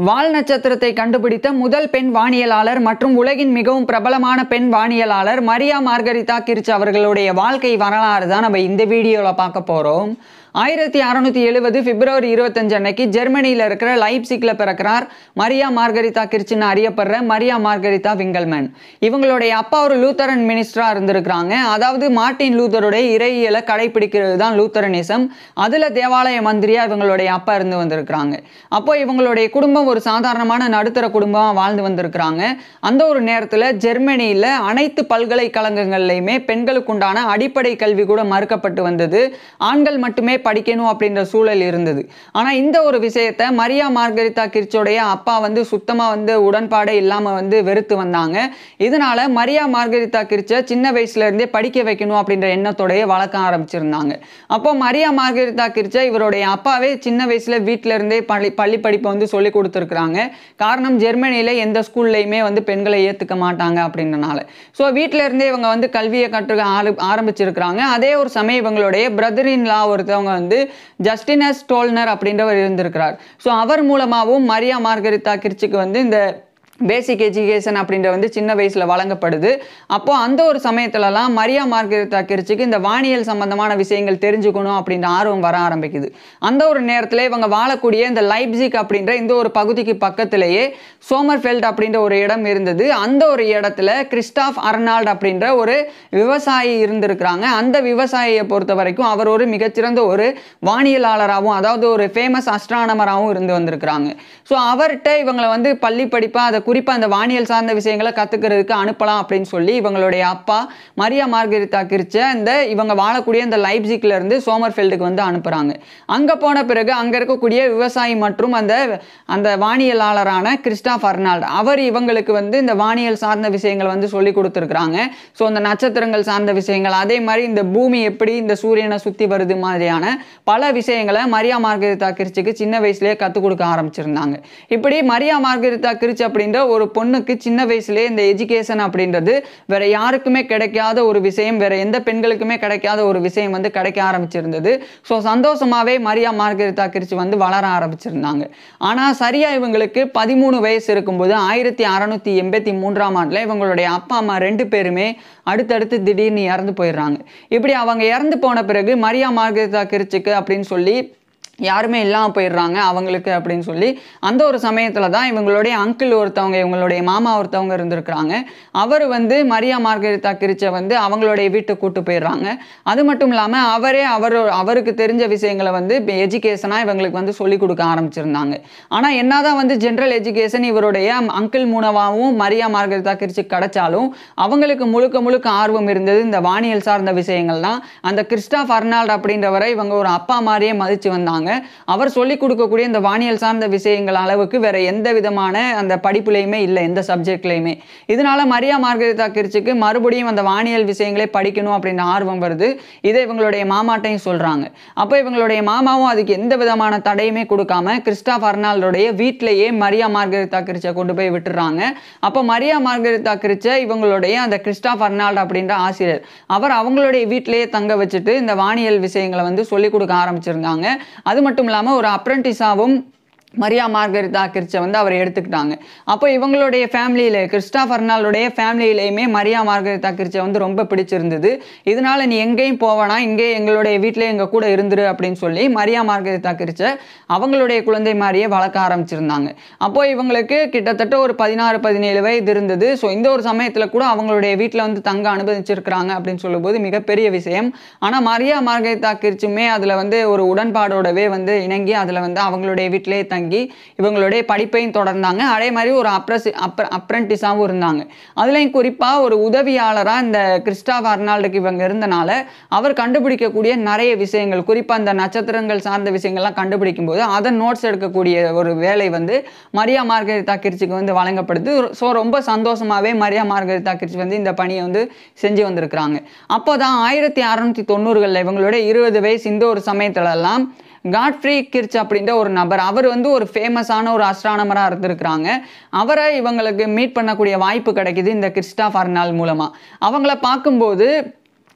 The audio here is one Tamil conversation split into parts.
வால் நட்சத்திரத்தை கண்டுபிடித்த முதல் பெண் வானியலாளர் மற்றும் உலகின் மிகவும் பிரபலமான பெண் வானியலாளர் மரியா மார்கரிதா கிரிச் அவர்களுடைய வாழ்க்கை வரலாறு தான் நம்ம இந்த வீடியோவில் பார்க்க போகிறோம் ஆயிரத்தி அறநூற்றி எழுபது பிப்ரவரி இருபத்தஞ்சு அன்னைக்கு ஜெர்மனியில் இருக்கிற லைப்சிக்கில் பிறக்கிறார் மரியா மார்கரிதா கிரிச்சின்னு அறியப்படுற மரியா மார்கரிதா விங்கல்மேன் இவங்களுடைய அப்பா ஒரு லூத்தரன் மினிஸ்டராக இருந்திருக்கிறாங்க அதாவது மார்ட்டின் லூத்தருடைய இறையியலை கடைபிடிக்கிறது தான் லூத்தரனிசம் அதில் தேவாலய மந்திரியாக இவங்களுடைய அப்பா இருந்து வந்திருக்கிறாங்க அப்போ இவங்களுடைய குடும்பம் ஒரு சாதாரணமான நடுத்தர குடும்பமாக வாழ்ந்து வந்திருக்கிறாங்க அந்த ஒரு நேரத்தில் ஜெர்மனியில் அனைத்து பல்கலைக்கழகங்கள்லையுமே பெண்களுக்கு உண்டான அடிப்படை கல்வி கூட மறுக்கப்பட்டு வந்தது ஆண்கள் மட்டுமே படிக்கணும் அப்படின்ற சூழல் இருந்தது ஆனால் இந்த ஒரு விஷயத்தை மரியா மார்கரிதா கிரிச்சோடைய அப்பா வந்து சுத்தமாக வந்து உடன்பாடே இல்லாமல் வந்து வெறுத்து வந்தாங்க இதனால மரியா மார்கரிதா கிரிச்சை சின்ன வயசுல இருந்தே படிக்க வைக்கணும் அப்படின்ற எண்ணத்தோடய வளர்க்க ஆரம்பிச்சிருந்தாங்க அப்போ மரியா மார்கரிதா கிரிச்சை இவருடைய அப்பாவே சின்ன வயசுல வீட்டில இருந்தே பள்ளி பள்ளி படிப்பை வந்து சொல்லி கொடுத்துருக்குறாங்க காரணம் ஜெர்மனியில் எந்த ஸ்கூல்லையுமே வந்து பெண்களை ஏற்றுக்க மாட்டாங்க அப்படின்றனால ஸோ வீட்டில இருந்தே இவங்க வந்து கல்வியை கற்றுக்க ஆர ஆரம்பிச்சிருக்கிறாங்க அதே ஒரு சமயம் இவங்களுடைய பிரதர் இன் லா ஒருத்தவங்க வந்து ஜஸ்டினஸ் டோல்னர் அப்படின்றவர் இருந்திருக்கிறார் ஸோ அவர் மூலமாகவும் மரியா மார்கரிதா கிரிச்சுக்கு வந்து இந்த பேசிக் எஜுகேஷன் அப்படின்ற வந்து சின்ன வயசில் வழங்கப்படுது அப்போ அந்த ஒரு சமயத்துலலாம் மரியா மார்கரிதா கிரிச்சுக்கு இந்த வானியல் சம்பந்தமான விஷயங்கள் தெரிஞ்சுக்கணும் அப்படின்ற ஆர்வம் வர ஆரம்பிக்குது அந்த ஒரு நேரத்தில் இவங்க வாழக்கூடிய இந்த லைப்சிக் அப்படின்ற இந்த ஒரு பகுதிக்கு பக்கத்திலேயே சோமர்ஃபெல்ட் அப்படின்ற ஒரு இடம் இருந்தது அந்த ஒரு இடத்துல கிறிஸ்டாஃப் அர்னால்ட் அப்படின்ற ஒரு விவசாயி இருந்திருக்கிறாங்க அந்த விவசாயியை பொறுத்த வரைக்கும் அவர் ஒரு மிகச்சிறந்த ஒரு வானியலாளராகவும் அதாவது ஒரு ஃபேமஸ் அஸ்ட்ரானமராகவும் இருந்து வந்திருக்கிறாங்க ஸோ அவர்கிட்ட இவங்களை வந்து பள்ளி படிப்பாக அதை குறிப்பாக அந்த வானியல் சார்ந்த விஷயங்களை கற்றுக்கிறதுக்கு அனுப்பலாம் அப்படின்னு சொல்லி இவங்களுடைய அப்பா மரியா மார்கரிதா கிரிச்ச இந்த இவங்க வாழக்கூடிய இந்த லைப்சிக்ல இருந்து சோமர்ஃபெல்டுக்கு வந்து அனுப்புகிறாங்க அங்கே போன பிறகு அங்கே இருக்கக்கூடிய விவசாயி மற்றும் அந்த அந்த வானியலாளரான கிறிஸ்டாஃப் அர்னால்ட் அவர் இவங்களுக்கு வந்து இந்த வானியல் சார்ந்த விஷயங்கள் வந்து சொல்லி கொடுத்துருக்குறாங்க ஸோ அந்த நட்சத்திரங்கள் சார்ந்த விஷயங்கள் அதே மாதிரி இந்த பூமி எப்படி இந்த சூரியனை சுற்றி வருது மாதிரியான பல விஷயங்களை மரியா மார்கரிதா கிரிச்சுக்கு சின்ன வயசுலேயே கற்றுக் கொடுக்க ஆரம்பிச்சிருந்தாங்க இப்படி மரியா மார்கரிதா கிரிச் அப்படின்ற ஒரு பொண்ணுக்கு சின்ன வயசுலேயே இந்த எஜுகேஷன் அப்படின்றது வேற யாருக்குமே கிடைக்காத ஒரு விஷயம் வேற எந்த பெண்களுக்குமே கிடைக்காத ஒரு விஷயம் வந்து கிடைக்க ஆரம்பிச்சிருந்தது ஸோ சந்தோஷமாவே மரியா மார்கரிதா கிரிச் வந்து வளர ஆரம்பிச்சிருந்தாங்க ஆனால் சரியா இவங்களுக்கு பதிமூணு வயசு இருக்கும்போது ஆயிரத்தி அறநூற்றி எண்பத்தி மூன்றாம் ஆண்டில் இவங்களுடைய அப்பா அம்மா ரெண்டு பேருமே அடுத்தடுத்து திடீர்னு இறந்து போயிடுறாங்க இப்படி அவங்க இறந்து போன பிறகு மரியா மார்கரிதா கிரிச்சுக்கு அப்படின்னு சொல்லி யாருமே இல்லாமல் போயிடுறாங்க அவங்களுக்கு அப்படின்னு சொல்லி அந்த ஒரு சமயத்தில் தான் இவங்களுடைய அங்கிள் ஒருத்தவங்க இவங்களுடைய மாமா ஒருத்தவங்க இருந்திருக்கிறாங்க அவர் வந்து மரியா மார்கரிதா கிரிச்சை வந்து அவங்களுடைய வீட்டுக்கு கூட்டு போயிடுறாங்க அது மட்டும் இல்லாமல் அவரே அவர் அவருக்கு தெரிஞ்ச விஷயங்களை வந்து எஜுகேஷனாக இவங்களுக்கு வந்து சொல்லிக் கொடுக்க ஆரம்பிச்சிருந்தாங்க ஆனால் என்னதான் வந்து ஜென்ரல் எஜுகேஷன் இவருடைய அங்கிள் மூலமாகவும் மரியா மார்கரிதா கிரிச்சு கிடைச்சாலும் அவங்களுக்கு முழுக்க முழுக்க ஆர்வம் இருந்தது இந்த வானியல் சார்ந்த விஷயங்கள் தான் அந்த கிறிஸ்டாஃப் அர்னால்ட் அப்படின்றவரை இவங்க ஒரு அப்பா மாதிரியே மதித்து வந்தாங்க அவர் சொல்லிக் கொடுக்கக்கூடிய இந்த வானியல் சார்ந்த விஷயங்கள் அளவுக்கு வேற எந்த விதமான அந்த படிப்புலையுமே இல்லை எந்த சப்ஜெக்ட்லையுமே இதனால மரியா மார்கரிதா கிரிச்சுக்கு மறுபடியும் அந்த வானியல் விஷயங்களே படிக்கணும் அப்படின்ற ஆர்வம் வருது இதை இவங்களுடைய மாமாட்டையும் சொல்றாங்க அப்போ இவங்களுடைய மாமாவும் அதுக்கு எந்த விதமான தடையுமே கொடுக்காம கிறிஸ்டாஃப் அர்னால்டோடைய வீட்டிலேயே மரியா மார்கரிதா கிரிச்சை கொண்டு போய் விட்டுறாங்க அப்போ மரியா மார்கரிதா கிரிச்சை இவங்களுடைய அந்த கிறிஸ்டாஃப் அர்னால்ட் அப்படின்ற ஆசிரியர் அவர் அவங்களுடைய வீட்டிலேயே தங்க வச்சுட்டு இந்த வானியல் விஷயங்களை வந்து சொல்லிக் கொடுக்க ஆரம்பிச்சிருந்தாங்க அது மட்டும் இல்லாமல் ஒரு அப்ரண்டிஸாகவும் மரியா மார்கரிதா கிரிச்சை வந்து அவர் எடுத்துக்கிட்டாங்க அப்போ இவங்களுடைய ஃபேமிலியில் கிறிஸ்டாஃப் அர்னால்டுடைய ஃபேமிலியிலையுமே மரியா மார்கரிதா கிரிச்சை வந்து ரொம்ப பிடிச்சிருந்தது இதனால நீ எங்கேயும் போவேனா இங்கே எங்களுடைய வீட்டிலே எங்கள் கூட இருந்துரு அப்படின்னு சொல்லி மரியா மார்கரிதா கிரிச்சை அவங்களுடைய குழந்தை மாதிரியே வளர்க்க ஆரம்பிச்சிருந்தாங்க அப்போ இவங்களுக்கு கிட்டத்தட்ட ஒரு பதினாறு பதினேழு வயது இருந்தது ஸோ இந்த ஒரு சமயத்தில் கூட அவங்களுடைய வீட்டில் வந்து தங்க அனுபவிச்சிருக்கிறாங்க அப்படின்னு சொல்லும்போது மிகப்பெரிய விஷயம் ஆனால் மரியா மார்கரிதா கிரிச்சுமே அதில் வந்து ஒரு உடன்பாடோடவே வந்து இணங்கி அதில் வந்து அவங்களுடைய வீட்டிலே தங்கி தங்கி இவங்களுடைய படிப்பையும் தொடர்ந்தாங்க அதே மாதிரி ஒரு அப்ரசி அப்ர அப்ரண்டிஸாகவும் இருந்தாங்க அதுலேயும் குறிப்பாக ஒரு உதவியாளராக இந்த கிறிஸ்டாவ் அர்னால்டுக்கு இவங்க இருந்தனால அவர் கண்டுபிடிக்கக்கூடிய நிறைய விஷயங்கள் குறிப்பாக இந்த நட்சத்திரங்கள் சார்ந்த விஷயங்கள்லாம் கண்டுபிடிக்கும் போது அதை நோட்ஸ் எடுக்கக்கூடிய ஒரு வேலை வந்து மரியா மார்கரிதா கிரிச்சிக்கு வந்து வழங்கப்படுது ஸோ ரொம்ப சந்தோஷமாகவே மரியா மார்கரிதா கிரிச்சி வந்து இந்த பணியை வந்து செஞ்சு வந்திருக்கிறாங்க அப்போ தான் ஆயிரத்தி அறநூற்றி தொண்ணூறுகளில் இவங்களுடைய இருபது வயசு இந்த ஒரு சமயத்துலலாம் காட்ஃப்ரீ கிர்ச் அப்படின்ற ஒரு நபர் அவர் வந்து ஒரு ஃபேமஸான ஒரு அஸ்ட்ரானமராக இருந்திருக்கிறாங்க அவரை இவங்களுக்கு மீட் பண்ணக்கூடிய வாய்ப்பு கிடைக்குது இந்த கிறிஸ்டாஃப் அர்னால் மூலமாக அவங்கள பார்க்கும்போது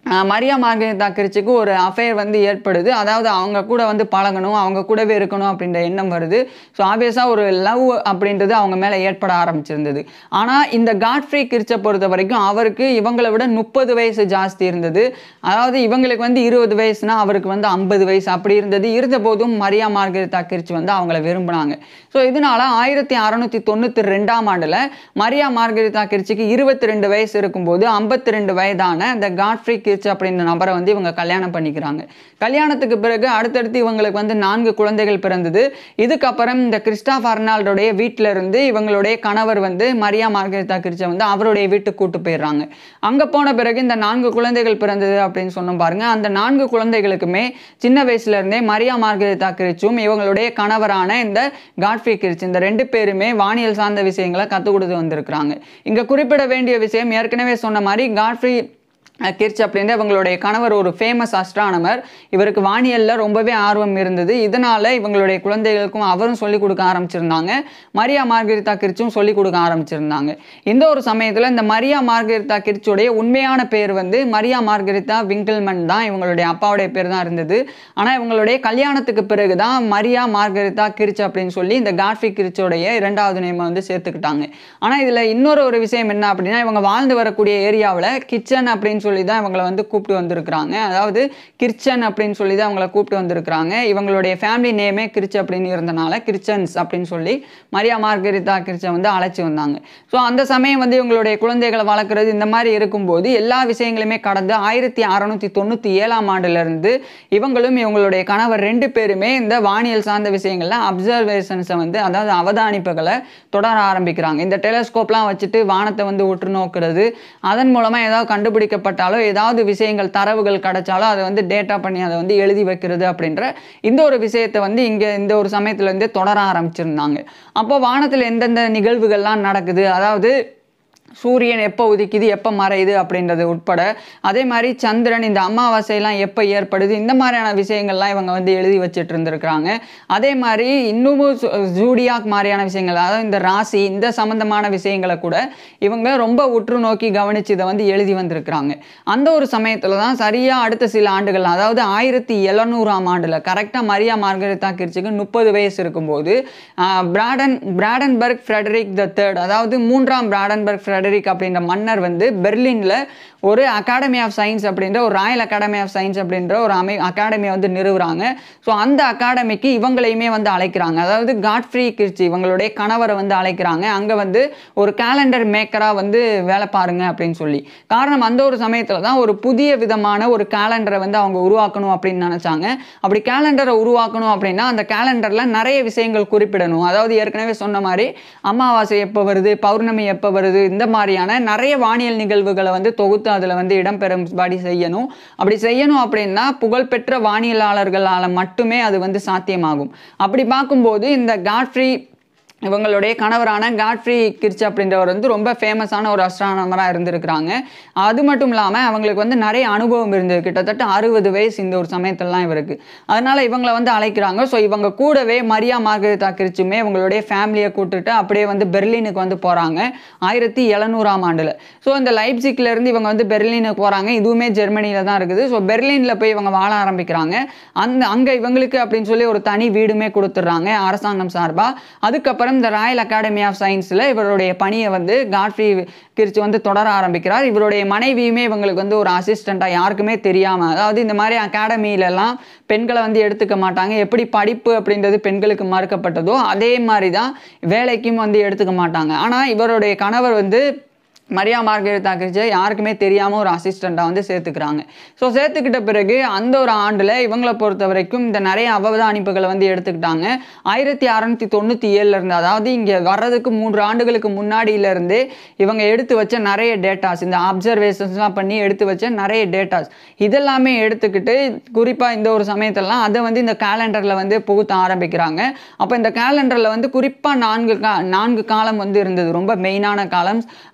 ஆஹ் மரியா மார்கரெட்டா கிரிச்சுக்கு ஒரு அஃபேர் வந்து ஏற்படுது அதாவது அவங்க கூட வந்து பழகணும் அவங்க கூடவே இருக்கணும் அப்படின்ற எண்ணம் வருது ஸோ ஆப்வியஸாக ஒரு லவ் அப்படின்றது அவங்க மேலே ஏற்பட ஆரம்பிச்சிருந்தது ஆனால் இந்த காட்ஃப்ரீ கிரிச்சை பொறுத்த வரைக்கும் அவருக்கு இவங்களை விட முப்பது வயசு ஜாஸ்தி இருந்தது அதாவது இவங்களுக்கு வந்து இருபது வயசுனா அவருக்கு வந்து ஐம்பது வயசு அப்படி இருந்தது இருந்த போதும் மரியா மார்கரெட்டா கிரிச் வந்து அவங்கள விரும்பினாங்க ஸோ இதனால ஆயிரத்தி அறநூற்றி தொண்ணூற்றி ரெண்டாம் ஆண்டில் மரியா மார்கரெட்டா கிரிச்சுக்கு இருபத்தி ரெண்டு வயசு இருக்கும்போது ஐம்பத்தி ரெண்டு வயதான இந்த காட்ஃப்ரீ கிரிச் அப்படின்ற நபரை வந்து இவங்க கல்யாணம் பண்ணிக்கிறாங்க கல்யாணத்துக்கு பிறகு அடுத்தடுத்து இவங்களுக்கு வந்து நான்கு குழந்தைகள் பிறந்தது இதுக்கப்புறம் இந்த கிறிஸ்டாஃப் அர்னால்டோடைய வீட்டில இருந்து இவங்களுடைய கணவர் வந்து மரியா மார்கரெட்டா கிரிச்சை வந்து அவருடைய வீட்டுக்கு கூட்டு போயிடுறாங்க அங்கே போன பிறகு இந்த நான்கு குழந்தைகள் பிறந்தது அப்படின்னு சொன்னோம் பாருங்க அந்த நான்கு குழந்தைகளுக்குமே சின்ன வயசுல இருந்தே மரியா மார்கரெட்டா கிரிச்சும் இவங்களுடைய கணவரான இந்த காட்ஃப்ரீ கிரிச் இந்த ரெண்டு பேருமே வானியல் சார்ந்த விஷயங்களை கற்றுக் கொடுத்து வந்திருக்கிறாங்க இங்கே குறிப்பிட வேண்டிய விஷயம் ஏற்கனவே சொன்ன மாதிரி காட்ஃப்ரீ கிர்ச் அப்படின்ற இவங்களுடைய கணவர் ஒரு ஃபேமஸ் அஸ்ட்ரானமர் இவருக்கு வானியலில் ரொம்பவே ஆர்வம் இருந்தது இதனால இவங்களுடைய குழந்தைகளுக்கும் அவரும் சொல்லிக் கொடுக்க ஆரம்பிச்சிருந்தாங்க மரியா மார்கரிதா கிர்ச்சும் சொல்லிக் கொடுக்க ஆரம்பிச்சிருந்தாங்க இந்த ஒரு சமயத்தில் இந்த மரியா மார்கரிதா கிர்ச்சுடைய உண்மையான பேர் வந்து மரியா மார்கரிதா விங்கிள்மன் தான் இவங்களுடைய அப்பாவுடைய பேர் தான் இருந்தது ஆனால் இவங்களுடைய கல்யாணத்துக்கு பிறகு தான் மரியா மார்கரிதா கிர்ச் அப்படின்னு சொல்லி இந்த காட்ஃபி கிர்ச்சோடைய இரண்டாவது நேமை வந்து சேர்த்துக்கிட்டாங்க ஆனால் இதில் இன்னொரு ஒரு விஷயம் என்ன அப்படின்னா இவங்க வாழ்ந்து வரக்கூடிய ஏரியாவில் கிச்சன் அப்படின்னு சொல்லி தான் இவங்களை வந்து கூப்பிட்டு வந்திருக்கிறாங்க அதாவது கிர்ச்சன் அப்படின்னு சொல்லி தான் அவங்கள கூப்பிட்டு வந்திருக்கிறாங்க இவங்களுடைய ஃபேமிலி நேமே கிரிச் அப்படின்னு இருந்தனால கிறிஸ்டன்ஸ் அப்படின்னு சொல்லி மரியா மார்கரிதா கிரிச்சை வந்து அழைச்சி வந்தாங்க ஸோ அந்த சமயம் வந்து இவங்களுடைய குழந்தைகளை வளர்க்குறது இந்த மாதிரி இருக்கும்போது எல்லா விஷயங்களுமே கடந்து ஆயிரத்தி அறநூற்றி தொண்ணூற்றி ஏழாம் ஆண்டுலேருந்து இவங்களும் இவங்களுடைய கணவர் ரெண்டு பேருமே இந்த வானியல் சார்ந்த விஷயங்களில் அப்சர்வேஷன்ஸை வந்து அதாவது அவதானிப்புகளை தொடர ஆரம்பிக்கிறாங்க இந்த டெலஸ்கோப்லாம் வச்சுட்டு வானத்தை வந்து உற்று நோக்கிறது அதன் மூலமாக ஏதாவது கண்டுபிடிக்கப்பட்டாலோ ஏதாவது விஷயங்கள் தரவுகள் கிடைச்சாலோ அதை வந்து டேட்டா பண்ணி அதை வந்து எழுதி வைக்கிறது அப்படின்ற இந்த ஒரு விஷயத்தை வந்து இங்கே இந்த ஒரு சமயத்துலேருந்தே தொடர ஆரம்பிச்சிருந்தாங்க அப்போ வானத்தில் எந்தெந்த நிகழ்வுகள்லாம் நடக்குது அதாவது சூரியன் எப்போ உதிக்குது எப்போ மறையுது அப்படின்றது உட்பட அதே மாதிரி சந்திரன் இந்த அமாவாசையெல்லாம் எப்போ ஏற்படுது இந்த மாதிரியான விஷயங்கள்லாம் இவங்க வந்து எழுதி வச்சுட்டு இருந்திருக்கிறாங்க அதே மாதிரி இன்னமும் ஜூடியாக் மாதிரியான விஷயங்கள் அதாவது இந்த ராசி இந்த சம்பந்தமான விஷயங்களை கூட இவங்க ரொம்ப உற்று நோக்கி கவனித்து இதை வந்து எழுதி வந்திருக்கிறாங்க அந்த ஒரு சமயத்தில் தான் சரியாக அடுத்த சில ஆண்டுகள் அதாவது ஆயிரத்தி எழுநூறாம் ஆண்டில் கரெக்டாக மரியா மார்கரிதா கிர்ச்சுக்கு முப்பது வயசு இருக்கும்போது ஆஹ், பிராடன் பிராடன்பர்க் ஃப்ரெடரிக் த தேர்ட் அதாவது மூன்றாம் பிராடன்பர்க் ஃப்ரெடரிக் அப்படின்ற மன்னர் வந்து பெர்லினில் ஒரு அகாடமி ஆஃப் சயின்ஸ் அப்படின்ற ஒரு ராயல் அகாடமி ஆஃப் சயின்ஸ் அப்படின்ற ஒரு அமை அகாடமியை வந்து நிறுவுறாங்க ஸோ அந்த அகாடமிக்கு இவங்களையுமே வந்து அழைக்கிறாங்க அதாவது காட்ஃப்ரீ கிர்ச்சி இவங்களுடைய கணவரை வந்து அழைக்கிறாங்க அங்கே வந்து ஒரு கேலண்டர் மேக்கராக வந்து வேலை பாருங்க அப்படின்னு சொல்லி காரணம் அந்த ஒரு சமயத்தில் தான் ஒரு புதிய விதமான ஒரு கேலண்டரை வந்து அவங்க உருவாக்கணும் அப்படின்னு நினச்சாங்க அப்படி கேலண்டரை உருவாக்கணும் அப்படின்னா அந்த கேலண்டரில் நிறைய விஷயங்கள் குறிப்பிடணும் அதாவது ஏற்கனவே சொன்ன மாதிரி அமாவாசை எப்போ வருது பௌர்ணமி எப்போ வருது இந்த மாதிரியான நிறைய வானியல் நிகழ்வுகளை வந்து தொகுத்து அதில் வந்து இடம்பெறும்படி செய்யணும் அப்படி செய்யணும் அப்படின்னா புகழ்பெற்ற வானியலாளர்களால் மட்டுமே அது வந்து சாத்தியமாகும் அப்படி பார்க்கும்போது இந்த காட்ஃப்ரீ இவங்களுடைய கணவரான காட்ஃப்ரீ கிர்ச் அப்படின்றவர் வந்து ரொம்ப ஃபேமஸான ஒரு அஸ்ட்ரானமராக இருந்திருக்கிறாங்க அது மட்டும் இல்லாமல் அவங்களுக்கு வந்து நிறைய அனுபவம் இருந்தது கிட்டத்தட்ட அறுபது வயசு இந்த ஒரு சமயத்திலலாம் இவருக்கு அதனால இவங்களை வந்து அழைக்கிறாங்க ஸோ இவங்க கூடவே மரியா மார்கரிதா கிர்ச்சுமே இவங்களுடைய ஃபேமிலியை கூட்டுட்டு அப்படியே வந்து பெர்லினுக்கு வந்து போகிறாங்க ஆயிரத்தி எழுநூறாம் ஆண்டில் ஸோ இந்த லைப்சிக்ல இருந்து இவங்க வந்து பெர்லினுக்கு போகிறாங்க இதுவுமே ஜெர்மனியில் தான் இருக்குது ஸோ பெர்லினில் போய் இவங்க வாழ ஆரம்பிக்கிறாங்க அந்த அங்கே இவங்களுக்கு அப்படின்னு சொல்லி ஒரு தனி வீடுமே கொடுத்துட்றாங்க அரசாங்கம் சார்பாக அதுக்கப்புறம் இந்த ராயல் அகாடமி ஆஃப் சயின்ஸில் இவருடைய பணியை வந்து காட்ஃப்ரீ கிரிச்சு வந்து தொடர ஆரம்பிக்கிறார் இவருடைய மனைவியுமே இவங்களுக்கு வந்து ஒரு அசிஸ்டண்ட்டாக யாருக்குமே தெரியாமல் அதாவது இந்த மாதிரி அகாடமியிலலாம் பெண்களை வந்து எடுத்துக்க மாட்டாங்க எப்படி படிப்பு அப்படின்றது பெண்களுக்கு மறுக்கப்பட்டதோ அதே மாதிரி தான் வேலைக்கும் வந்து எடுத்துக்க மாட்டாங்க ஆனால் இவருடைய கணவர் வந்து மரியா மார்கரெட்டா கிரிச்சை யாருக்குமே தெரியாமல் ஒரு அசிஸ்டண்ட்டாக வந்து சேர்த்துக்கிறாங்க ஸோ சேர்த்துக்கிட்ட பிறகு அந்த ஒரு ஆண்டில் இவங்களை பொறுத்த வரைக்கும் இந்த நிறைய அவதானிப்புகளை வந்து எடுத்துக்கிட்டாங்க ஆயிரத்தி அறநூற்றி தொண்ணூற்றி இருந்து அதாவது இங்கே வர்றதுக்கு மூன்று ஆண்டுகளுக்கு முன்னாடியிலேருந்தே இவங்க எடுத்து வச்ச நிறைய டேட்டாஸ் இந்த அப்சர்வேஷன்ஸ்லாம் பண்ணி எடுத்து வச்ச நிறைய டேட்டாஸ் இதெல்லாமே எடுத்துக்கிட்டு குறிப்பாக இந்த ஒரு சமயத்திலலாம் அதை வந்து இந்த கேலண்டரில் வந்து புகுத்த ஆரம்பிக்கிறாங்க அப்போ இந்த கேலண்டரில் வந்து குறிப்பாக நான்கு கா நான்கு காலம் வந்து இருந்தது ரொம்ப மெயினான காலம் அதில்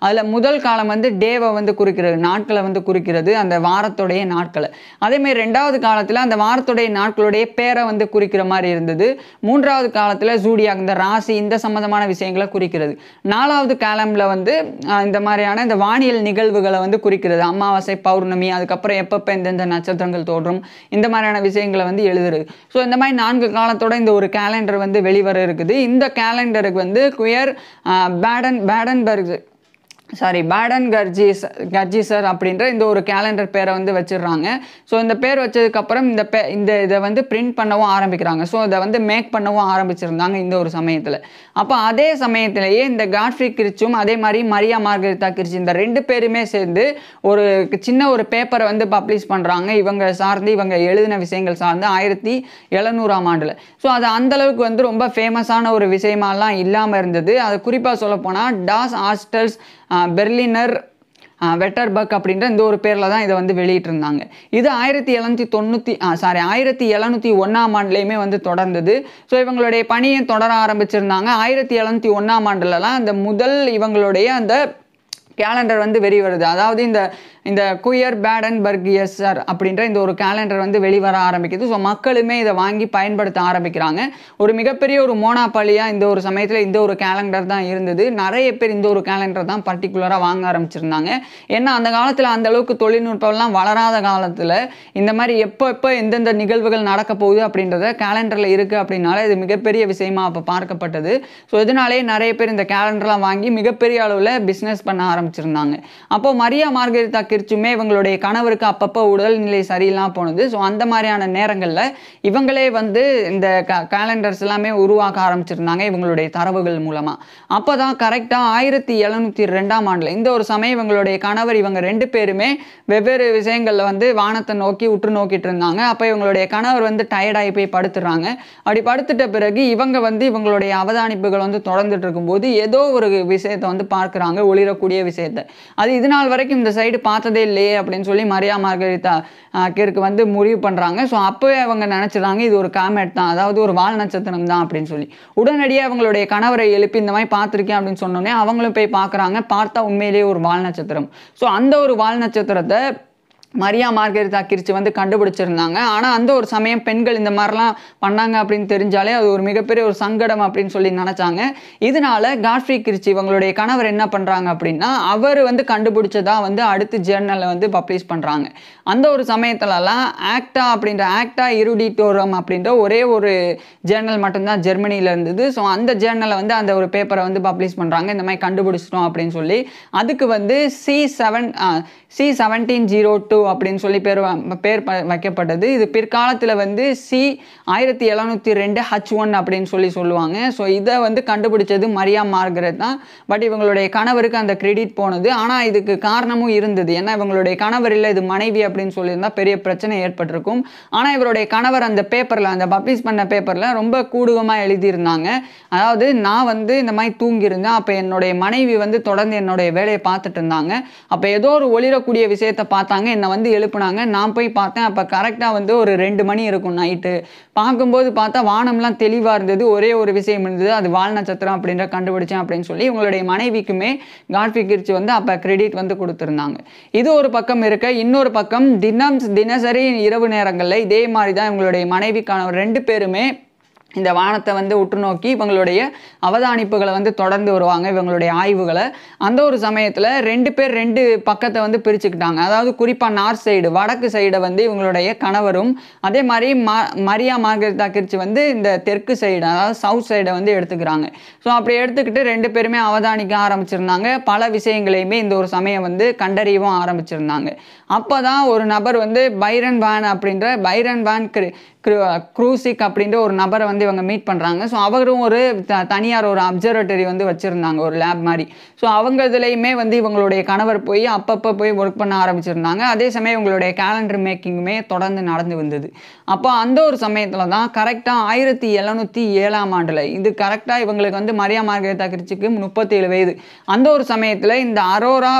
முதல் காலம் வந்து டேவை வந்து குறிக்கிறது நாட்களை வந்து குறிக்கிறது அந்த வாரத்துடைய நாட்களை அதேமாதிரி ரெண்டாவது காலத்தில் அந்த வாரத்துடைய நாட்களுடைய பேரை வந்து குறிக்கிற மாதிரி இருந்தது மூன்றாவது காலத்தில் ஜூடியாக் இந்த ராசி இந்த சம்மந்தமான விஷயங்களை குறிக்கிறது நாலாவது காலமில் வந்து ஆஹ், இந்த மாதிரியான இந்த வானியல் நிகழ்வுகளை வந்து குறிக்கிறது அமாவாசை பௌர்ணமி அதுக்கப்புறம் எப்பப்போ எந்தெந்த நட்சத்திரங்கள் தோன்றும் இந்த மாதிரியான விஷயங்களை வந்து எழுதுறது ஸோ இந்த மாதிரி நான்கு காலத்தோட இந்த ஒரு கேலண்டர் வந்து வெளிவர இருக்குது இந்த கேலண்டருக்கு வந்து குயர் பேடன் பேடன்பர்க் சாரி பேடன் கர்ஜிஸ் கர்ஜிசர் அப்படின்ற இந்த ஒரு கேலண்டர் பேரை வந்து வச்சிடுறாங்க ஸோ இந்த பேர் வச்சதுக்கப்புறம் இந்த பே இந்த இதை வந்து பிரிண்ட் பண்ணவும் ஆரம்பிக்கிறாங்க ஸோ இதை வந்து மேக் பண்ணவும் ஆரம்பிச்சிருந்தாங்க இந்த ஒரு சமயத்தில் அப்போ அதே சமயத்திலேயே இந்த காட்ஃப்ரி கிரிச்சும் அதே மாதிரி மரியா மார்கரிதா கிரிச்சு இந்த ரெண்டு பேருமே சேர்ந்து ஒரு சின்ன ஒரு பேப்பரை வந்து பப்ளிஷ் பண்ணுறாங்க இவங்க சார்ந்து இவங்க எழுதின விஷயங்கள் சார்ந்து ஆயிரத்தி எழுநூறாம் ஆண்டில் ஸோ அது அந்த அளவுக்கு வந்து ரொம்ப ஃபேமஸான ஒரு விஷயமாலாம் இல்லாமல் இருந்தது அது குறிப்பாக சொல்லப்போனால் டாஸ் ஆஸ்டல்ஸ் பெர்லினர் வெட்டர்பக் அப்படின்ற இந்த ஒரு பேரில் தான் இதை வந்து வெளியிட்டிருந்தாங்க இது ஆயிரத்தி எழுநூற்றி தொண்ணூற்றி சாரி ஆயிரத்தி எழுநூற்றி ஒன்றாம் ஆண்டுலேயுமே வந்து தொடர்ந்தது ஸோ இவங்களுடைய பணியை தொடர ஆரம்பிச்சிருந்தாங்க ஆயிரத்தி எழுநூற்றி ஒன்றாம் ஆண்டுலலாம் அந்த முதல் இவங்களுடைய அந்த கேலண்டர் வந்து வெளிவருது அதாவது இந்த இந்த குயர் பேடன் பர்கியஸர் அப்படின்ற இந்த ஒரு கேலண்டர் வந்து வெளிவர ஆரம்பிக்குது ஸோ மக்களுமே இதை வாங்கி பயன்படுத்த ஆரம்பிக்கிறாங்க ஒரு மிகப்பெரிய ஒரு மோனாப்பாலியாக இந்த ஒரு சமயத்தில் இந்த ஒரு கேலண்டர் தான் இருந்தது நிறைய பேர் இந்த ஒரு கேலண்டர் தான் பர்டிகுலராக வாங்க ஆரம்பிச்சிருந்தாங்க ஏன்னா அந்த காலத்தில் அந்த அளவுக்கு தொழில்நுட்பம்லாம் வளராத காலத்தில் இந்த மாதிரி எப்போ எப்போ எந்தெந்த நிகழ்வுகள் நடக்க போகுது அப்படின்றத கேலண்டரில் இருக்குது அப்படின்னால இது மிகப்பெரிய விஷயமா அப்போ பார்க்கப்பட்டது ஸோ இதனாலே நிறைய பேர் இந்த கேலண்டர்லாம் வாங்கி மிகப்பெரிய அளவில் பிஸ்னஸ் பண்ண ஆரம்பிச்சிருந்தாங்க அப்போ மரியா மார்கரிதா கிரிச்சுமே இவங்களுடைய கணவருக்கு அப்பப்போ உடல்நிலை சரியில்லாம போனது ஸோ அந்த மாதிரியான நேரங்களில் இவங்களே வந்து இந்த கேலண்டர்ஸ் எல்லாமே உருவாக்க ஆரம்பிச்சிருந்தாங்க இவங்களுடைய தரவுகள் மூலமாக அப்போ தான் கரெக்டாக ஆயிரத்தி எழுநூற்றி ரெண்டாம் ஆண்டில் இந்த ஒரு சமயம் இவங்களுடைய கணவர் இவங்க ரெண்டு பேருமே வெவ்வேறு விஷயங்களில் வந்து வானத்தை நோக்கி உற்று நோக்கிட்டு இருந்தாங்க அப்போ இவங்களுடைய கணவர் வந்து டயர்டாகி போய் படுத்துடுறாங்க அப்படி படுத்துட்ட பிறகு இவங்க வந்து இவங்களுடைய அவதானிப்புகள் வந்து தொடர்ந்துட்டு இருக்கும்போது ஏதோ ஒரு விஷயத்தை வந்து பார்க்குறாங்க ஒளிரக்கூடிய விஷயத்தை அது இது நாள் வரைக்கும் இந்த சைடு பார்த்ததே இல்லையே அப்படின்னு சொல்லி மரியா மார்கரிதா கிற்கு வந்து முடிவு பண்ணுறாங்க ஸோ அப்போவே அவங்க நினச்சிடுறாங்க இது ஒரு காமெட் தான் அதாவது ஒரு வால் நட்சத்திரம் தான் அப்படின்னு சொல்லி உடனடியாக அவங்களுடைய கணவரை எழுப்பி இந்த மாதிரி பார்த்துருக்கேன் அப்படின்னு சொன்னோடனே அவங்களும் போய் பார்க்குறாங்க பார்த்தா உண்மையிலேயே ஒரு வால் நட்சத்திரம் ஸோ அந்த ஒரு வால் நட்சத்திரத்தை மரியா மார்கரிதா கிரிச்சு வந்து கண்டுபிடிச்சிருந்தாங்க ஆனால் அந்த ஒரு சமயம் பெண்கள் இந்த மாதிரிலாம் பண்ணாங்க அப்படின்னு தெரிஞ்சாலே அது ஒரு மிகப்பெரிய ஒரு சங்கடம் அப்படின்னு சொல்லி நினச்சாங்க இதனால காட்ஃப்ரி கிரிச்சி இவங்களுடைய கணவர் என்ன பண்ணுறாங்க அப்படின்னா அவர் வந்து கண்டுபிடிச்சதா வந்து அடுத்து ஜேர்னலில் வந்து பப்ளிஷ் பண்ணுறாங்க அந்த ஒரு சமயத்துலலாம் ஆக்டா அப்படின்ற ஆக்டா இருடிட்டோரம் அப்படின்ற ஒரே ஒரு ஜேர்னல் மட்டும்தான் ஜெர்மனியில் இருந்தது ஸோ அந்த ஜேர்னலை வந்து அந்த ஒரு பேப்பரை வந்து பப்ளிஷ் பண்ணுறாங்க இந்த மாதிரி கண்டுபிடிச்சிட்டோம் அப்படின்னு சொல்லி அதுக்கு வந்து C seven C seventeen zero two அப்படின்னு சொல்லி பேர் வ- பேர் ப- வைக்கப்பட்டது இது பிற்காலத்தில் வந்து சி ஆயிரத்தி எழுநூற்றி ரெண்டு ஹச் ஒன் அப்படின்னு சொல்லி சொல்லுவாங்க ஸோ இதை வந்து கண்டுபிடிச்சது மரியா மார்கரெட் தான் பட் இவங்களுடைய கணவருக்கு அந்த கிரெடிட் போனது ஆனால் இதுக்கு காரணமும் இருந்தது ஏன்னா இவங்களுடைய கணவர் இல்லை இது மனைவி அப்படின்னு சொல்லியிருந்தா பெரிய பிரச்சனை ஏற்பட்டிருக்கும் ஆனால் இவருடைய கணவர் அந்த பேப்பரில் அந்த பப்ளிஷ் பண்ண பேப்பரில் ரொம்ப கூடுகமாக எழுதியிருந்தாங்க அதாவது நான் வந்து இந்த மாதிரி தூங்கியிருந்தேன் அப்போ என்னுடைய மனைவி வந்து தொடர்ந்து என்னுடைய வேலையை பார்த்துட்டு இருந்தாங்க அப்போ ஏதோ ஒரு ஒளிரக்கூடிய விஷயத்தை பார்த்தாங்க என்னை வந்து எழுப்புனாங்க நான் போய் பார்த்தேன் அப்போ கரெக்டாக வந்து ஒரு ரெண்டு மணி இருக்கும் நைட்டு பார்க்கும்போது பார்த்தா வானம்லாம் தெளிவாக இருந்தது ஒரே ஒரு விஷயம் இருந்தது அது வால் நட்சத்திரம் அப்படின்ற கண்டுபிடிச்சேன் அப்படின்னு சொல்லி இவங்களுடைய மனைவிக்குமே காட்ஃபி கிரிச்சி வந்து அப்போ கிரெடிட் வந்து கொடுத்துருந்தாங்க இது ஒரு பக்கம் இருக்க இன்னொரு பக்கம் தினம் தினசரி இரவு நேரங்களில் இதே மாதிரி தான் இவங்களுடைய மனைவிக்கான ரெண்டு பேருமே இந்த வானத்தை வந்து உற்று நோக்கி இவங்களுடைய அவதானிப்புகளை வந்து தொடர்ந்து வருவாங்க இவங்களுடைய ஆய்வுகளை அந்த ஒரு சமயத்தில் ரெண்டு பேர் ரெண்டு பக்கத்தை வந்து பிரிச்சுக்கிட்டாங்க அதாவது குறிப்பாக நார்த் சைடு வடக்கு சைடை வந்து இவங்களுடைய கணவரும் அதே மாதிரி மா மரியா மார்கரிதா கிரிச்சி வந்து இந்த தெற்கு சைடு அதாவது சவுத் சைடை வந்து எடுத்துக்கிறாங்க ஸோ அப்படி எடுத்துக்கிட்டு ரெண்டு பேருமே அவதானிக்க ஆரம்பிச்சிருந்தாங்க பல விஷயங்களையுமே இந்த ஒரு சமயம் வந்து கண்டறியவும் ஆரம்பிச்சிருந்தாங்க அப்போ தான் ஒரு நபர் வந்து பைரன் வேன் அப்படின்ற பைரன் வேன் கிரு க்ரூசிக் அப்படின்ற ஒரு நபரை வந்து இவங்க மீட் பண்ணுறாங்க ஸோ அவரும் ஒரு த தனியார் ஒரு அப்சர்வேட்டரி வந்து வச்சுருந்தாங்க ஒரு லேப் மாதிரி ஸோ அவங்க இதுலேயுமே வந்து இவங்களுடைய கணவர் போய் அப்பப்போ போய் ஒர்க் பண்ண ஆரம்பிச்சிருந்தாங்க அதே சமயம் இவங்களுடைய கேலண்டர் மேக்கிங்குமே தொடர்ந்து நடந்து வந்தது அப்போ அந்த ஒரு சமயத்தில் தான் கரெக்டாக ஆயிரத்தி எழுநூற்றி ஏழாம் ஆண்டில் இது கரெக்டாக இவங்களுக்கு வந்து மரியா மார்கரெட்டா கிரிச்சிக்கு முப்பத்தேழு வயது அந்த ஒரு சமயத்தில் இந்த அரோரா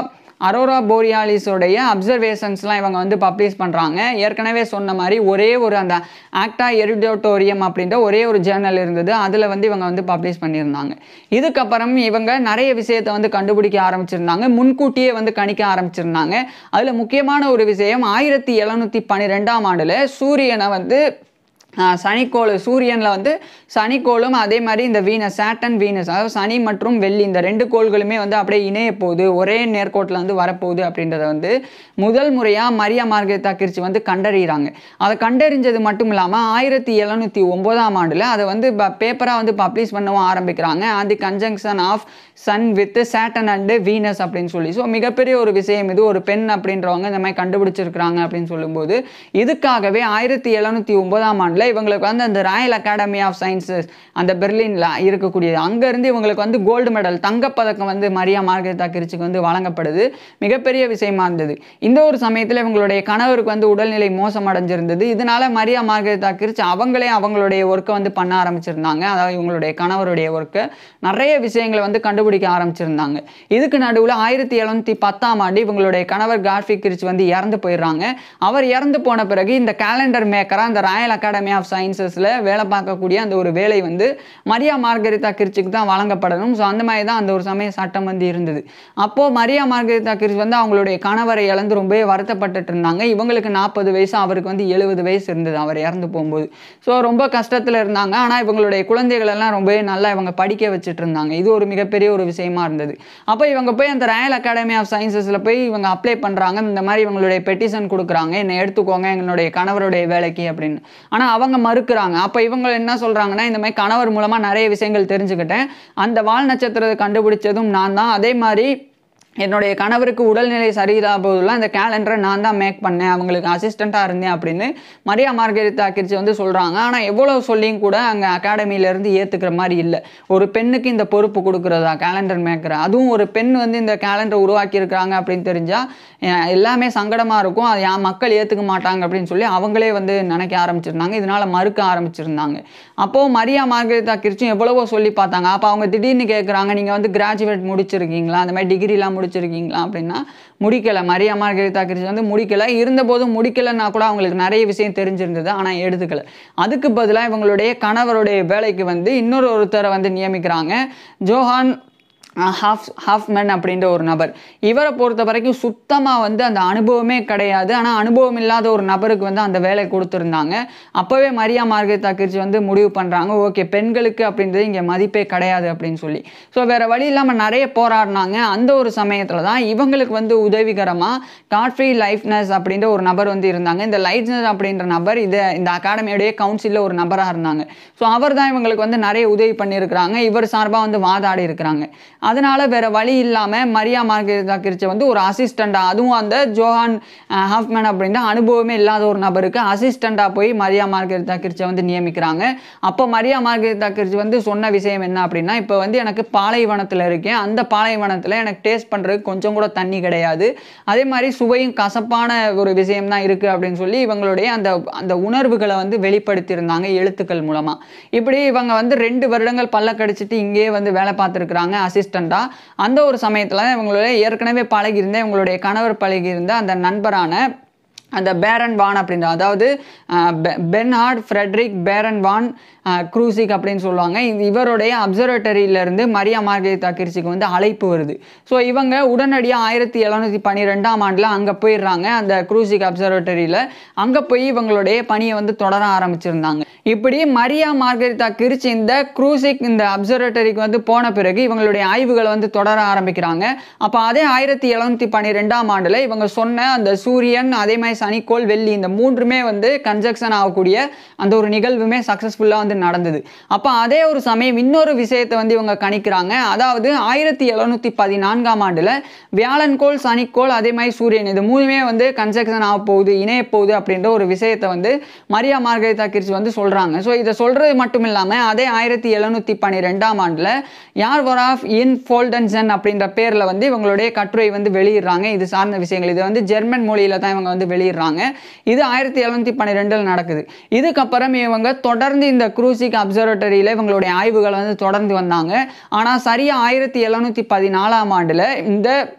அரோரா போரியாலிஸோடைய அப்சர்வேஷன்ஸ்லாம் இவங்க வந்து பப்ளிஷ் பண்ணுறாங்க ஏற்கனவே சொன்ன மாதிரி ஒரே ஒரு அந்த ஆக்டா எரிடோட்டோரியம் அப்படின்ற ஒரே ஒரு ஜேர்னல் இருந்தது அதில் வந்து இவங்க வந்து பப்ளிஷ் பண்ணியிருந்தாங்க இதுக்கப்புறம் இவங்க நிறைய விஷயத்தை வந்து கண்டுபிடிக்க ஆரம்பிச்சிருந்தாங்க முன்கூட்டியே வந்து கணிக்க ஆரம்பிச்சிருந்தாங்க அதில் முக்கியமான ஒரு விஷயம் ஆயிரத்தி எழுநூற்றி பன்னிரெண்டாம் ஆண்டில் சூரியனை வந்து ஆஹ் சனிக்கோள் சூரியனில் வந்து சனிக்கோளும் அதே மாதிரி இந்த வீனஸ் சாட்டன் வீனஸ் அதாவது சனி மற்றும் வெள்ளி இந்த ரெண்டு கோள்களுமே வந்து அப்படியே இணைய போகுது ஒரே நேர்கோட்டில் வந்து வரப்போகுது அப்படின்றத வந்து முதல் முறையாக மரியா மார்கெத்தா கிரிச்சி வந்து கண்டறிகிறாங்க அதை கண்டறிஞ்சது மட்டும் இல்லாமல் ஆயிரத்தி எழுநூற்றி ஒம்போதாம் ஆண்டில் அதை வந்து பேப்பராக வந்து பப்ளிஷ் பண்ணவும் ஆரம்பிக்கிறாங்க on the conjunction of sun with Saturn and Venus அப்படின்னு சொல்லி ஸோ மிகப்பெரிய ஒரு விஷயம் இது ஒரு பெண் அப்படின்றவங்க இந்த மாதிரி கண்டுபிடிச்சிருக்கிறாங்க அப்படின்னு சொல்லும்போது இதுக்காகவே ஆயிரத்தி எழுநூற்றி ஒன்பதாம் ஆண்டில் இவங்களுக்கு வந்து அந்த ராயல் அகாடமி ஆஃப் சயின்சஸ் அந்த பெர்லினில் இருக்கக்கூடியது அங்கேருந்து இவங்களுக்கு வந்து கோல்டு மெடல் தங்கப்பதக்கம் வந்து மரியா மார்கெத்தா கிரிச்சிக்கு வந்து வழங்கப்படுது மிகப்பெரிய விஷயமா இருந்தது இந்த ஒரு சமயத்தில் இவங்களுடைய கணவருக்கு வந்து உடல்நிலை மோசமடைஞ்சிருந்தது இதனால மரியா மார்கெத்தா கிரிச் அவங்களே அவங்களுடைய ஒர்க்கை வந்து பண்ண ஆரம்பிச்சிருந்தாங்க அதாவது இவங்களுடைய கணவருடைய ஒர்க்கை நிறைய விஷயங்களை வந்து கண்டுபிடிக்க ஆரம்பிச்சிருந்தாங்க இதுக்கு நடுவில் ஆயிரத்தி எழுநூத்தி பத்தாம் ஆண்டு இவங்களுடைய கணவர் கார்ஃபி கிரிச் வந்து இறந்து போயிடுறாங்க அவர் இறந்து போன பிறகு இந்த கேலண்டர் மேக்கராக அந்த ராயல் அகாடமி ஆஃப் சயின்சஸில் வேலை பார்க்கக்கூடிய அந்த ஒரு வேலை வந்து மரியா மார்கரிதா கிரிச்சுக்கு தான் வழங்கப்படணும் ஸோ அந்த மாதிரி தான் அந்த ஒரு சமய சட்டம் வந்து இருந்தது அப்போது மரியா மார்கரிதா கிரிச் வந்து அவங்களுடைய கணவரை இழந்து ரொம்பவே வருத்தப்பட்டுட்டு இருந்தாங்க இவங்களுக்கு நாற்பது வயசு அவருக்கு வந்து எழுபது வயசு இருந்தது அவர் இறந்து போகும்போது ஸோ ரொம்ப கஷ்டத்தில் இருந்தாங்க ஆனால் இவங்களுடைய குழந்தைகள் எல்லாம் ரொம்பவே நல்லா இவங்க படிக்க வச்சுட்டு இருந்தாங்க இது ஒரு மிகப்பெரிய ஒரு விஷயமா இருந்தது அப்போ இவங்க போய் அந்த ராயல் அகாடமி ஆஃப் சயின்சஸில் போய் இவங்க அப்ளை பண்ணுறாங்க இந்த மாதிரி இவங்களுடைய பெட்டிஷன் கொடுக்குறாங்க என்னை எடுத்துக்கோங்க எங்களுடைய கணவருடைய வேலைக்கு அப்படின்னு ஆனால் அவங்க மறுக்கிறாங்க அப்போ இவங்க என்ன சொல்கிறாங்கன்னா இந்த மாதிரி கணவர் மூலமாக நிறைய விஷயங்கள் தெரிஞ்சுக்கிட்டேன் அந்த வால் நட்சத்திரத்தை கண்டுபிடிச்சதும் நான் தான் அதே மாதிரி என்னுடைய கணவருக்கு உடல்நிலை சரியில்லாத போதெல்லாம் இந்த கேலண்டரை நான் தான் மேக் பண்ணேன் அவங்களுக்கு அசிஸ்டண்ட்டாக இருந்தேன் அப்படின்னு மரியா மார்கெரித்தா கிரிச்சி வந்து சொல்கிறாங்க ஆனால் எவ்வளோ சொல்லியும் கூட அங்கே அகாடமியிலேருந்து ஏற்றுக்கிற மாதிரி இல்லை ஒரு பெண்ணுக்கு இந்த பொறுப்பு கொடுக்குறதா கேலண்டர் மேக்கர் அதுவும் ஒரு பெண் வந்து இந்த கேலண்டர் உருவாக்கியிருக்கிறாங்க அப்படின்னு தெரிஞ்சால் எல்லாமே சங்கடமாக இருக்கும் அது என் மக்கள் ஏற்றுக்க மாட்டாங்க அப்படின்னு சொல்லி அவங்களே வந்து நினைக்க ஆரம்பிச்சிருந்தாங்க இதனால் மறுக்க ஆரம்பிச்சிருந்தாங்க அப்போது மரியா மார்கெரித்தா கிரிச்சும் எவ்வளவோ சொல்லி பார்த்தாங்க அப்போ அவங்க திடீர்னு கேட்குறாங்க நீங்கள் வந்து கிராஜுவேட் முடிச்சிருக்கீங்களா அந்த மாதிரி டிகிரிலாம் முடிச்சிருக்கீங்களா அப்படின்னா முடிக்கலை மரியா மார்கெரித்தா கிரிச் வந்து முடிக்கலை இருந்தபோதும் முடிக்கலைன்னா கூட அவங்களுக்கு நிறைய விஷயம் தெரிஞ்சிருந்தது ஆனால் எடுத்துக்கல அதுக்கு பதிலாக இவங்களுடைய கணவருடைய வேலைக்கு வந்து இன்னொரு ஒருத்தரை வந்து நியமிக்கிறாங்க ஜோஹான் ஹாஃப் ஹாஃப்மேன் அப்படின்ற ஒரு நபர் இவரை பொறுத்த வரைக்கும் சுத்தமாக வந்து அந்த அனுபவமே கிடையாது ஆனால் அனுபவம் இல்லாத ஒரு நபருக்கு வந்து அந்த வேலை கொடுத்துருந்தாங்க அப்போவே மரியா மார்கெத்தா கிரிச்சி வந்து முடிவு பண்ணுறாங்க ஓகே பெண்களுக்கு அப்படின்றது இங்கே மதிப்பே கிடையாது அப்படின்னு சொல்லி ஸோ வேறு வழி இல்லாமல் நிறைய போராடினாங்க அந்த ஒரு சமயத்தில் தான் இவங்களுக்கு வந்து உதவிகரமாக காட்ஃப்ரீ லைஃப்னஸ் அப்படின்ற ஒரு நபர் வந்து இருந்தாங்க இந்த லைஃப்னஸ் அப்படின்ற நபர் இதை இந்த அகாடமியோடைய கவுன்சிலில் ஒரு நபராக இருந்தாங்க ஸோ அவர் தான் இவங்களுக்கு வந்து நிறைய உதவி பண்ணியிருக்கிறாங்க இவர் சார்பாக வந்து வாதாடி இருக்கிறாங்க அதனால வேற வழி இல்லாமல் மரியா மார்கெரிதா கிரிச்சை வந்து ஒரு அசிஸ்டண்டாக அதுவும் அந்த ஜோஹான் அஹ், ஹாஃப்மேன் அப்படின்ற அனுபவமே இல்லாத ஒரு நபருக்கு அசிஸ்டண்டாக போய் மரியா மார்கெரிதா கிரிச்சை வந்து நியமிக்கிறாங்க அப்போ மரியா மார்கெரிதா கிரிச் வந்து சொன்ன விஷயம் என்ன அப்படின்னா இப்போ வந்து எனக்கு பாலைவனத்தில் இருக்கேன் அந்த பாலைவனத்தில் எனக்கு டேஸ்ட் பண்ணுறதுக்கு கொஞ்சம் கூட தண்ணி கிடையாது அதே மாதிரி சுவையும் கசப்பான ஒரு விஷயம் தான் இருக்குது அப்படின்னு சொல்லி இவங்களுடைய அந்த அந்த உணர்வுகளை வந்து வெளிப்படுத்தியிருந்தாங்க எழுத்துக்கள் மூலமாக இப்படி இவங்க வந்து ரெண்டு வருடங்கள் பல்ல கடிச்சிட்டு இங்கேயே வந்து வேலை பார்த்துருக்குறாங்க அசிஸ்டண்ட்டாக அந்த ஒரு சமயத்தில் இவங்களுடைய ஏற்கனவே பழகியிருந்த இவங்களுடைய கணவர் பழகியிருந்த அந்த நண்பரான அந்த பேரன் வான் அப்படின்ற அதாவது அஹ், பெ- பென்ஹார்ட் ஃப்ரெட்ரிக் பேரன் வான் அஹ், க்ரூசிக் அப்படின்னு சொல்லுவாங்க இது இவருடைய அப்சர்வேட்டரியிலேருந்து மரியா மார்கெரிதா கிரிச்சிக்கு வந்து அழைப்பு வருது ஸோ இவங்க உடனடியாக ஆயிரத்தி எழுநூற்றி பன்னிரெண்டாம் ஆண்டில் அங்கே போயிடுறாங்க அந்த க்ரூசிக் அப்சர்வேட்டரியில் அங்கே போய் இவங்களுடைய பணியை வந்து தொடர ஆரம்பிச்சிருந்தாங்க இப்படி மரியா மார்கெரிதா கிரிச்சி இந்த க்ரூசிக் இந்த அப்சர்வேட்டரிக்கு வந்து போன பிறகு இவங்களுடைய ஆய்வுகளை வந்து தொடர ஆரம்பிக்கிறாங்க அப்போ அதே ஆயிரத்தி எழுநூற்றி பன்னிரெண்டாம் ஆண்டில் இவங்க சொன்ன அந்த சூரியன் அதே மாதிரி சனிக்கோள் வெள்ளி இந்த மூன்றுமே வந்து கன்ஜக்ஷன் ஆகக்கூடிய அந்த ஒரு நிகழ்வுமே சக்ஸஸ்ஃபுல்லாக வந்து நடந்தது அப்போ அதே ஒரு சமயம் இன்னொரு விஷயத்தை வந்து இவங்க கணிக்கிறாங்க அதாவது ஆயிரத்தி எழுநூற்றி பதினான்காம் ஆண்டில் வியாழன்கோள் சனிக்கோள் அதே மாதிரி சூரியன் இது மூணுமே வந்து கன்ஜக்ஷன் ஆக போகுது இணைய போகுது அப்படின்ற ஒரு விஷயத்தை வந்து மரியா மார்கரிதா கிரிச் வந்து சொல்கிறாங்க ஸோ இதை சொல்கிறது மட்டும் இல்லாமல் அதே ஆயிரத்தி எழுநூற்றி பன்னிரெண்டாம் ஆண்டில் யார் வர் ஆஃப் இன் ஃபோல்டன்சன் அப்படின்ற பேரில் வந்து இவங்களுடைய கட்டுரை வந்து வெளியிடுறாங்க இது சார்ந்த விஷயங்கள் இது வந்து ஜெர்மன் மொழியில் தான் இவங்க வந்து வெளியிடுறாங்க இது ஆயிரத்தி எழுநூற்றி பன்னிரெண்டில் நடக்குது இதுக்கப்புறம் இவங்க தொடர்ந்து இந்த க்ரூசிக் அப்சர்வேட்டரியில் இவங்களுடைய ஆய்வுகளை வந்து தொடர்ந்து வந்தாங்க ஆனால் சரியாக ஆயிரத்தி எழுநூற்றி பதினாலாம் ஆண்டில் இந்த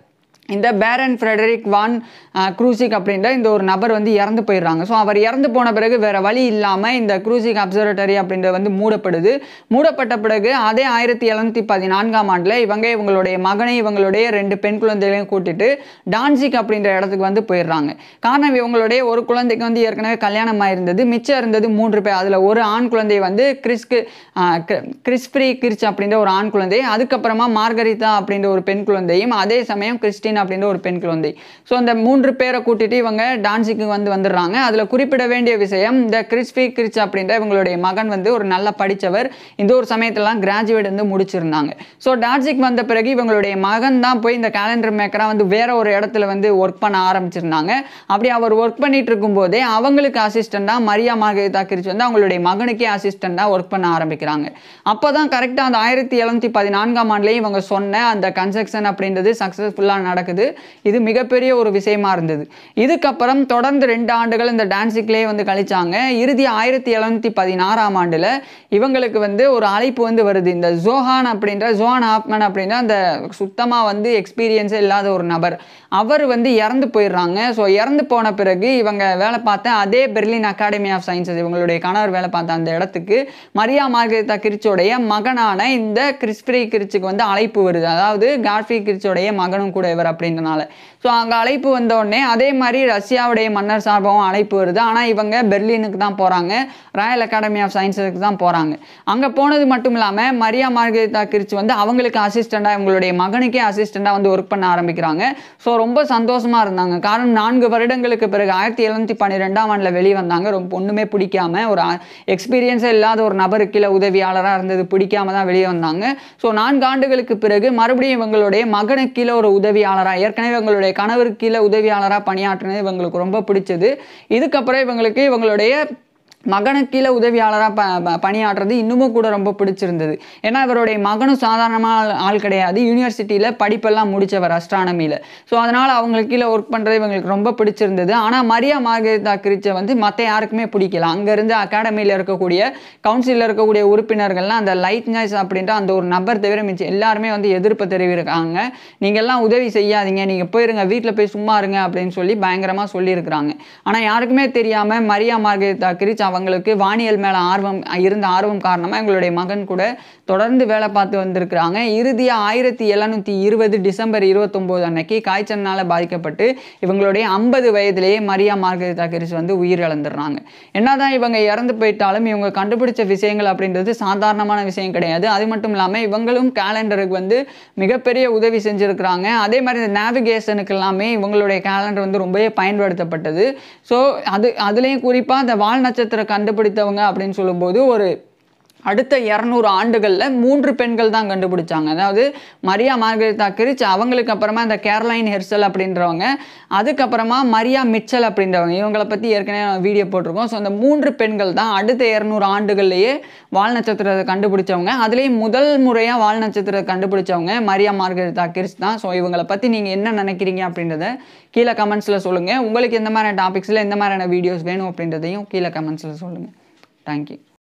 இந்த பேரன் ஃப்ரெடரிக் வான் க்ரூசிக் அப்படின்ற இந்த ஒரு நபர் வந்து இறந்து போயிடுறாங்க ஸோ அவர் இறந்து போன பிறகு வேற வழி இல்லாமல் இந்த க்ரூசிக் அப்சர்வேட்டரி அப்படின்றது வந்து மூடப்படுது மூடப்பட்ட பிறகு அதே ஆயிரத்தி எழுநூத்தி பதினான்காம் ஆண்டில் இவங்க இவங்களுடைய மகனை இவங்களுடைய ரெண்டு பெண் குழந்தைகளையும் கூட்டிட்டு டான்சிக் அப்படின்ற இடத்துக்கு வந்து போயிடுறாங்க காரணம் இவங்களுடைய ஒரு குழந்தைக்கு வந்து ஏற்கனவே கல்யாணம் ஆயிருந்தது மிச்சம் இருந்தது மூன்று பேர் அதில் ஒரு ஆண் குழந்தை வந்து கிறிஸ்கு கிறிஸ்பிரி கிரிச் அப்படின்ற ஒரு ஆண் குழந்தை அதுக்கப்புறமா மார்கரிதா அப்படின்ற ஒரு பெண் குழந்தையும் அதே சமயம் கிறிஸ்டின் அப்படின்ற ஒரு பெண் குழந்தை ஸோ அந்த மூன்று பேரை கூட்டிட்டு இவங்க டான்ஸுக்கு வந்து வந்துடுறாங்க அதில் குறிப்பிட வேண்டிய விஷயம் இந்த கிறிஸ்பி கிரிச் அப்படின்ற இவங்களுடைய மகன் வந்து ஒரு நல்ல படித்தவர் இந்த ஒரு சமயத்திலலாம் கிராஜுவேட் வந்து முடிச்சிருந்தாங்க ஸோ டான்ஸுக்கு வந்த பிறகு இவங்களுடைய மகன் தான் போய் இந்த கேலண்டர் மேக்கராக வந்து வேற ஒரு இடத்துல வந்து ஒர்க் பண்ண ஆரம்பிச்சிருந்தாங்க அப்படி அவர் ஒர்க் பண்ணிட்டு இருக்கும்போதே அவங்களுக்கு அசிஸ்டண்டாக மரியா மார்கரிதா கிரிச் வந்து அவங்களுடைய மகனுக்கே அசிஸ்டண்டாக ஒர்க் பண்ண ஆரம்பிக்கிறாங்க அப்போ தான் கரெக்டாக அந்த ஆயிரத்தி எழுநூத்தி பதினான்காம் ஆண்டுலேயே இவங்க சொன்ன அந்த கன்ஸ்ட்ரக்ஷன் அப்படின்றது சக்ஸஸ்ஃபுல்லாக நடக்குது இது மிகப்பெரிய ஒரு விஷயமா இருந்தது இதுக்கப்புறம் தொடர்ந்து ரெண்டு ஆண்டுகள் இந்த டான்ஸுக்குள்ளே வந்து கழிச்சாங்க இறுதி ஆயிரத்தி எழுநூத்தி பதினாறாம் ஆண்டில் இவங்களுக்கு வந்து ஒரு அழைப்பு வந்து வருது இந்த ஜோஹான் அப்படின்ற ஜோஹான் ஹாப்மன் அப்படின்ற அந்த சுத்தமாக வந்து எக்ஸ்பீரியன்ஸே இல்லாத ஒரு நபர் அவர் வந்து இறந்து போயிடுறாங்க ஸோ இறந்து போன பிறகு இவங்க வேலை பார்த்த அதே பெர்லின் அகாடமி ஆஃப் சயின்சஸ் இவங்களுடைய கணவர் வேலை பார்த்த அந்த இடத்துக்கு மரியா மார்கரிதா கிரிச்சோடைய மகனான இந்த கிறிஸ்பிரி கிரிச்சுக்கு வந்து அழைப்பு வருது அதாவது காட்ஃபி கிரிச்சோடைய மகனும் கூட இவர் அப்படின்றனால ஸோ அங்கே அழைப்பு வந்த உடனே அதே மாதிரி ரஷ்யாவுடைய மன்னர் சார்பாகவும் அழைப்பு வருது ஆனால் இவங்க பெர்லினுக்கு தான் போகிறாங்க ராயல் அகாடமி ஆஃப் சயின்ஸுக்கு தான் போகிறாங்க அங்கே போனது மட்டும் இல்லாமல் மரியா மார்கரிதா கிரிச் வந்து அவங்களுக்கு அசிஸ்டண்டாக இவங்களுடைய மகனுக்கே அசிஸ்டண்டாக வந்து ஒர்க் பண்ண ஆரம்பிக்கிறாங்க ஸோ ரொம்ப சந்தோஷமாக இருந்தாங்க காரணம் நான்கு வருடங்களுக்கு பிறகு ஆயிரத்தி எழுநூத்தி பன்னிரெண்டாம் ஆண்டில் வெளியே வந்தாங்க ரொம்ப ஒன்றுமே பிடிக்காம ஒரு எக்ஸ்பீரியன்ஸே இல்லாத ஒரு நபருக்கு கீழே உதவியாளராக இருந்தது பிடிக்காம தான் வெளியே வந்தாங்க ஸோ நான்கு ஆண்டுகளுக்கு பிறகு மறுபடியும் இவங்களுடைய மகனுக்கு கீழே ஒரு உதவியாளராக ஏற்கனவே இவங்களுடைய கணவருக்கு கீழே உதவியாளராக பணியாற்றினது இவங்களுக்கு ரொம்ப பிடிச்சது இதுக்கப்புறம் இவங்களுக்கு இவங்களுடைய மகனுக்கு கீழே உதவியாளராக ப ப- பணியாற்றுறது இன்னமும் கூட ரொம்ப பிடிச்சிருந்தது ஏன்னா இவருடைய மகனும் சாதாரணமான ஆள்- ஆள் கிடையாது யூனிவர்சிட்டியில் படிப்பெல்லாம் முடித்தவர் அஸ்ட்ரானமியில் ஸோ அதனால் அவங்களுக்கு கீழே ஒர்க் பண்ணுறது இவங்களுக்கு ரொம்ப பிடிச்சிருந்தது ஆனால் மரியா மார்கரிதா கிரிச்சை வந்து மற்ற யாருக்குமே பிடிக்கல அங்கேருந்து அகாடமியில் இருக்கக்கூடிய கவுன்சிலில் இருக்கக்கூடிய உறுப்பினர்கள்லாம் அந்த லைட் நாய்ஸ் அப்படின்ற அந்த ஒரு நபர் தவிர மிச்சம் எல்லாருமே வந்து எதிர்ப்பு தெரிவிருக்காங்க நீங்கள்லாம் உதவி செய்யாதீங்க நீங்கள் போயிருங்க வீட்டில் போய் சும்மா இருங்க அப்படின்னு சொல்லி பயங்கரமாக சொல்லியிருக்கிறாங்க ஆனால் யாருக்குமே தெரியாமல் மரியா மார்கரிதா கிரிச் அவங்களுக்கு வானியல் மேலே ஆர்வம் இருந்த ஆர்வம் காரணமாக எங்களுடைய மகன் கூட தொடர்ந்து வேலை பார்த்து வந்திருக்கிறாங்க இறுதியாக ஆயிரத்தி எழுநூற்றி இருபது டிசம்பர் இருபத்தொம்போது அன்னைக்கு காய்ச்சல்னால பாதிக்கப்பட்டு இவங்களுடைய ஐம்பது வயதிலேயே மரியா மார்கரிதா கிரிச் வந்து உயிரிழந்துடுறாங்க என்னதான் இவங்க இறந்து போயிட்டாலும் இவங்க கண்டுபிடிச்ச விஷயங்கள் அப்படின்றது சாதாரணமான விஷயம் கிடையாது அது மட்டும் இல்லாமல் இவங்களும் கேலண்டருக்கு வந்து மிகப்பெரிய உதவி செஞ்சுருக்கிறாங்க அதே மாதிரி இந்த நேவிகேஷனுக்கு எல்லாமே இவங்களுடைய கேலண்டர் வந்து ரொம்பவே பயன்படுத்தப்பட்டது ஸோ அது அதுலேயும் குறிப்பாக அந்த வால் நட்சத்திரம் கண்டுபிடித்தவங்க அப்படின்னு சொல்லும்போது ஒரு அடுத்த இரநூறு ஆண்டுகளில் மூன்று பெண்கள் தான் கண்டுபிடிச்சாங்க அதாவது மரியா மார்கரிதா கிரிச் அவங்களுக்கு அப்புறமா இந்த கேரளைன் ஹெர்சல் அப்படின்றவங்க அதுக்கப்புறமா மரியா மிச்சல் அப்படின்றவங்க இவங்களை பற்றி ஏற்கனவே வீடியோ போட்டிருக்கோம் ஸோ அந்த மூன்று பெண்கள் தான் அடுத்த இரநூறு ஆண்டுகள்லேயே வால் நட்சத்திரத்தை கண்டுபிடிச்சவங்க அதுலேயும் முதல் முறையாக வால் நட்சத்திரத்தை கண்டுபிடிச்சவங்க மரியா மார்கரிதா கிரிச் தான் ஸோ இவங்களை பற்றி நீங்கள் என்ன நினைக்கிறீங்க அப்படின்றத கீழே கமெண்ட்ஸில் சொல்லுங்கள் உங்களுக்கு எந்த மாதிரியான டாபிக்ஸில் எந்த மாதிரியான வீடியோஸ் வேணும் அப்படின்றதையும் கீழே கமெண்ட்ஸில் சொல்லுங்கள் தேங்க்யூ